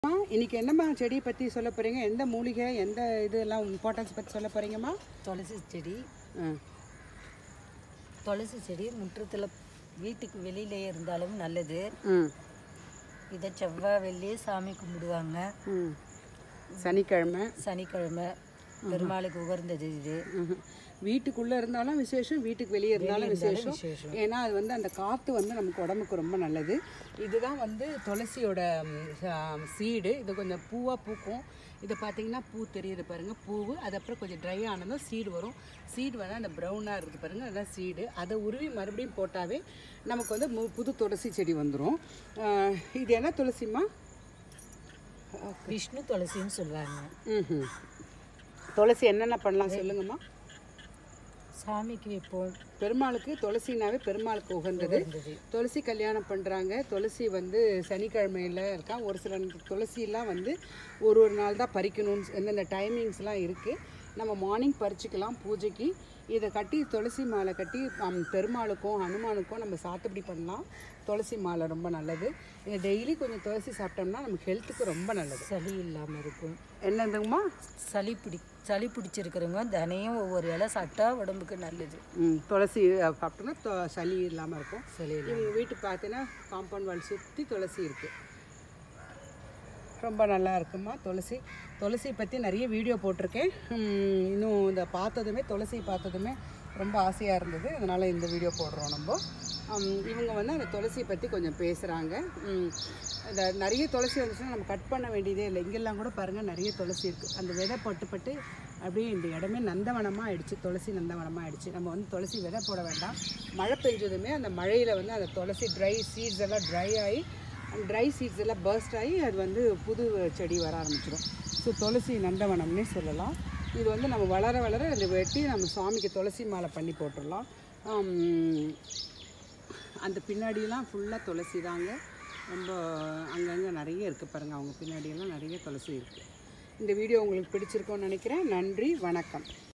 இன்னைக்கு என்னம்மா செடியை பற்றி சொல்ல போகிறீங்க எந்த மூலிகை எந்த இதெல்லாம் இம்பார்ட்டன்ஸ் பற்றி சொல்ல போகிறீங்கம்மா துளசி செடி துளசி செடி முற்றத்தில் வீட்டுக்கு வெளியிலே இருந்தாலும் நல்லது ம் இதை செவ்வாய் வெள்ளி சாமி கும்பிடுவாங்க ம் சனிக்கிழமை சனிக்கிழமை பெருமாளுக்கு உகர்ந்தது இது ம்ஹும். வீட்டுக்குள்ளே இருந்தாலும் விசேஷம் வீட்டுக்கு வெளியே இருந்தாலும் விசேஷம் விசேஷம் ஏன்னா அது வந்து அந்த காற்று வந்து நமக்கு உடம்புக்கு ரொம்ப நல்லது இதுதான் வந்து துளசியோட சீடு இது கொஞ்சம் பூவாக பூக்கும் இதை பார்த்தீங்கன்னா பூ தெரியுது பாருங்கள் பூவு அது அப்புறம் கொஞ்சம் ட்ரை ஆனதும் சீடு வரும் சீடு வேணால் அந்த ப்ரௌனாக இருக்குது பாருங்கள் அதுதான் சீடு அதை உருவி மறுபடியும் போட்டாவே நமக்கு வந்து மு- புது துளசி செடி வந்துடும் இது என்ன துளசிம்மா விஷ்ணு துளசின்னு சொல்லுவாங்க ம் துளசி என்னென்ன பண்ணலாம் சொல்லுங்கம்மா சாமிக்கு வைப்போம் பெருமாளுக்கு துளசினாவே பெருமாளுக்கு உகந்தது உகந்தது. துளசி கல்யாணம் பண்ணுறாங்க துளசி வந்து சனிக்கிழமையில் இருக்கான் ஒரு சில துளசிலாம் வந்து ஒரு ஒரு நாள் தான் பறிக்கணும்னு எந்தெந்த டைமிங்ஸ்லாம் இருக்குது நம்ம மார்னிங் பறிச்சுக்கலாம் பூஜைக்கு இதை கட்டி துளசி மாலை கட்டி ஹம், பெருமாளுக்கும் ஹனுமானுக்கும் நம்ம சாத்துப்படி பண்ணலாம் துளசி மாலை ரொம்ப நல்லது இது டெய்லி கொஞ்சம் துளசி சாப்பிட்டோம்னா நமக்கு ஹெல்த்துக்கு ரொம்ப நல்லது சளி இல்லாமல் இருக்கும் என்னதுங்கம்மா சளி பிடி சளி பிடிச்சிருக்கிறவங்க தினையும் ஒவ்வொரு இலை சாப்பிட்டா உடம்புக்கு நல்லது ம், துளசி அஹ், சாப்பிட்டோம்னா தொ- சளி இல்லாமல் இருக்கும் சளி இவங்க வீட்டுக்கு பார்த்தீங்கன்னா காம்பவுண்ட் வால் சுற்றி துளசி இருக்குது ரொம்ப நல்லா இருக்குமா துளசி துளசி பற்றி நிறைய வீடியோ போட்டிருக்கேன் உம், இன்னும் இந்த பார்த்ததுமே துளசி பார்த்ததுமே ரொம்ப ஆசையாக இருந்தது அதனால் இந்த வீடியோ போடுறோம் நம்ம உம், இவங்க வந்து அந்த துளசியை பற்றி கொஞ்சம் பேசுகிறாங்க இந்த நிறைய துளசி வந்துச்சுன்னா நம்ம கட் பண்ண வேண்டியதே இல்லை இங்கெல்லாம் கூட பாருங்கள் நிறைய துளசி இருக்குது அந்த விதை பட்டு பட்டு அப்படியே இந்த இடமே நந்தவனமாக ஆயிடுச்சு துளசி நந்தவனமாக ஆயிடுச்சு நம்ம வந்து துளசி விதை போட வேண்டாம் மழை பெஞ்சதுமே அந்த மழையில் வந்து அந்த துளசி ட்ரை சீட்ஸ் எல்லாம் ட்ரை ஆகி அந்த ட்ரை சீட்ஸ் எல்லாம் பர்ஸ்ட் ஆகி அது வந்து புது செடி வர ஆரம்பிச்சிடும் ஸோ துளசி நந்தவனம்னே சொல்லலாம் இது வந்து நம்ம வளர வளர அதை வெட்டி நம்ம சுவாமிக்கு துளசி மாலை பண்ணி போட்டுடலாம் ஆம், அந்த பின்னாடியெல்லாம் ஃபுல்லாக துளசி தாங்க ரொம்ப அங்கங்கே நிறைய இருக்குது பாருங்கள் அவங்க பின்னாடியெல்லாம் நிறைய துளசி இருக்குது இந்த வீடியோ உங்களுக்கு பிடிச்சிருக்கோன்னு நினைக்கிறேன் நன்றி வணக்கம்